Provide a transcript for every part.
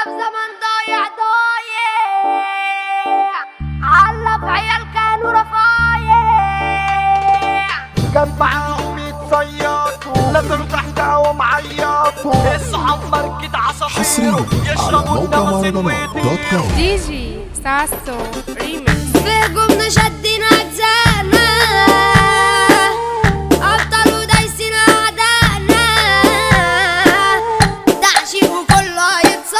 في زمن ضايع ضايع علف عيال كانوا رفايع كان معاهم يتصيطوا نزلوا تحتها ومعيطوا الصحاب مركز عصافير حصريا على يشربوا موقع النفس مهرجانات دوت كوم دي جي ساسو ريماكس في جملة شدنا أجزانا أبطال ودايسين أعدائنا تعشيق وكله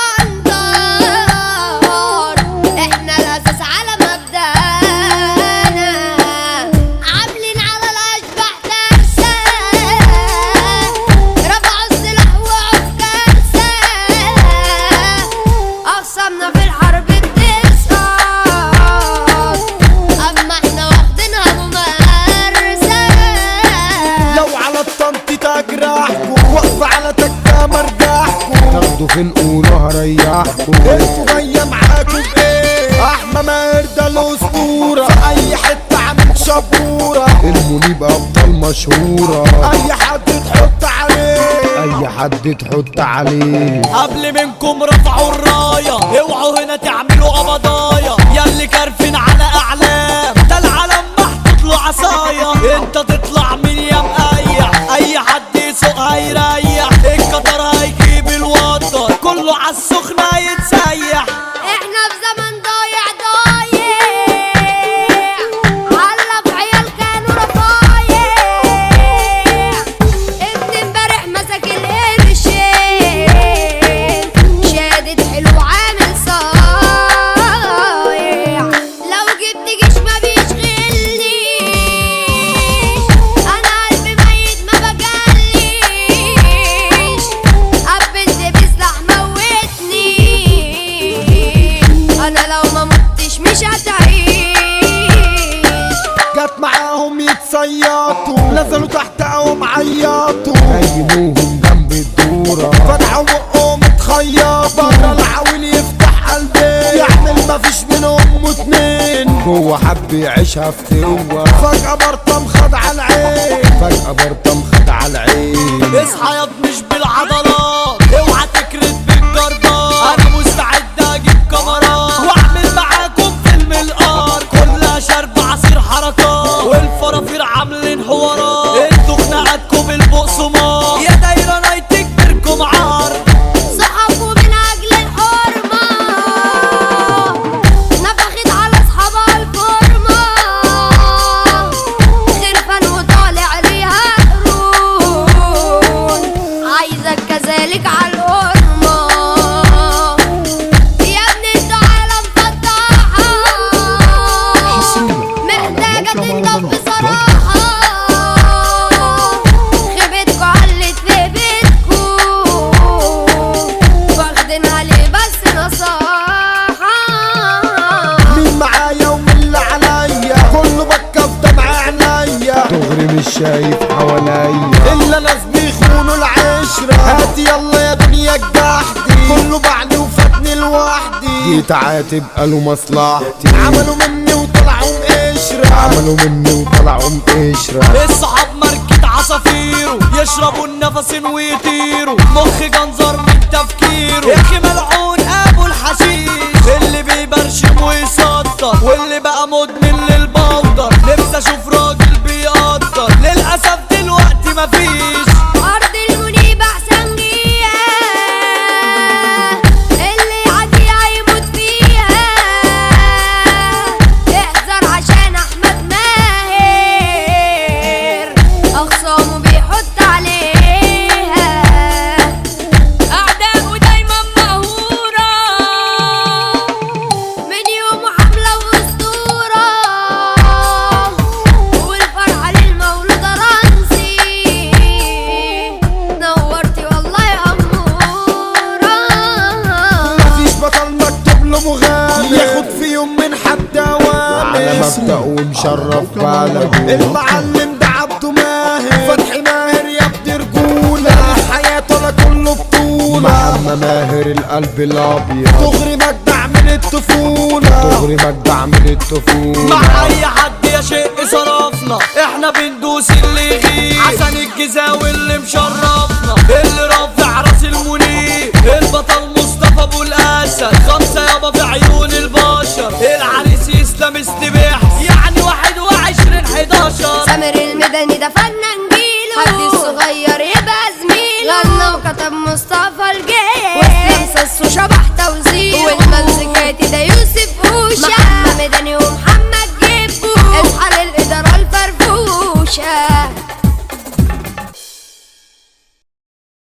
يتصدر إحنا الأساس على مبدأنا عاملين على الأشباح كارثة رفعوا السلاح وقعوا في كارثة أقسمنا في الحرب بتسقط أما احنا واخدينها ممارسة لو على الطنط تجرحكوا واقفة على تكة مرجحكوا تاخدوا فين قولوا هريحكوا انتوا جاية معاكوا بايه احمى ماهر ده الاسطورة في اي حتة عامل شبورة المنيب ابطال مشهورة اي حد تحط عليه اي حد تحط عليه قبل منكم رفعوا الراية اوعوا هنا تعملوا قبضايا ياللي كارفين على اعلام ده العالم محطوط له عصايا انت تطلع من يا مقيح اي حد يسوق هيريح القطر هيجيب الوتر كله عالسخنة يتسيح احنا في زمن ضايع ضايع علق عيال كانوا رفايع ابن امبارح مسك القرشين شادد حلو عامل صايع لو جبت جيش ما بيشغلنيش انا قلبي ميت ما بجليش قبلت بسلاح موتني انا لو ما متش مش هتعيش جت معاهم يتصيطوا نزلوا تحتها ومعيطوا هيموهم جنب الدورة فتحوا بقهم اتخيط بره العويل يفتح قلبي يعمل مفيش منهم اتنين جوه حب يعيشها في قوة فجأة برطم خد على العين فجأة برطم خد على العين اصحى ياض مش بالعضلات اوعى تكرد بالجربات انا مستعد اجيب كاميرات واعمل معاكم فيلم الار كلها شرب عصير حركات والفرافير عاملين حوارات انتوا خناقاتكم بالبقسماط يا دايره نايتك بيركم عار صحابه من اجل الحرمة نفخت على اصحابها الفورمة خرفان وطالع ليها قرون عايزك كذلك على القرمة يا ابني انتوا عالم فضاحة محتاجة تنضف بصراحة خيبتكوا علت في بيتكوا واخدينها ليه بس نصاحة مين معايا ومين اللي عليا كله بكى في دمع عينيا دغري مش شايف حواليا الا ناس بيخونوا العشرة هاتي يلا يا دنيا الجحدي كله بعدي وفاتني لوحدي جيت عاتب قالوا مصلحتي عملوا مني وطلعوا قشرة عملوا مني وطلعوا مقشرة الصحاب ماركة عصافيره يشربوا النفس ويطيروا مخ جنزر من تفكيره يا اخي ملعون ابو الحشيش اللي بيبرشم ويصدر واللي بقى مدمن للبودر نفسي اشوف راجل بيقدر للاسف دلوقتي مفيش أرض المنيب أحسن جيها اللي يعدي هيموت فيها احذر عشان أحمد ماهر أخصامه بيحط عليها أعداؤه دايما مقهورة من يومه حملة وأسطورة والفرحة للمولود رمزي نورتي والله يا أمورة مفيش بطل مكتوب له مغامر ياخد في يوم من حد على اوامر مبدأ ومشرف بلده المعلم ده عبده ماهر فتحي ماهر يا ابن رجولة حياته انا كله بطولة محمد ماهر القلب الابيض دغري مجدع من الطفولة دغري مجدع من الطفولة مع اي حد يا شق صرفنا احنا بندوس اللي يغيب عشان الجزاوي اللي مشرفنا اللي رافع راس المنيب البطل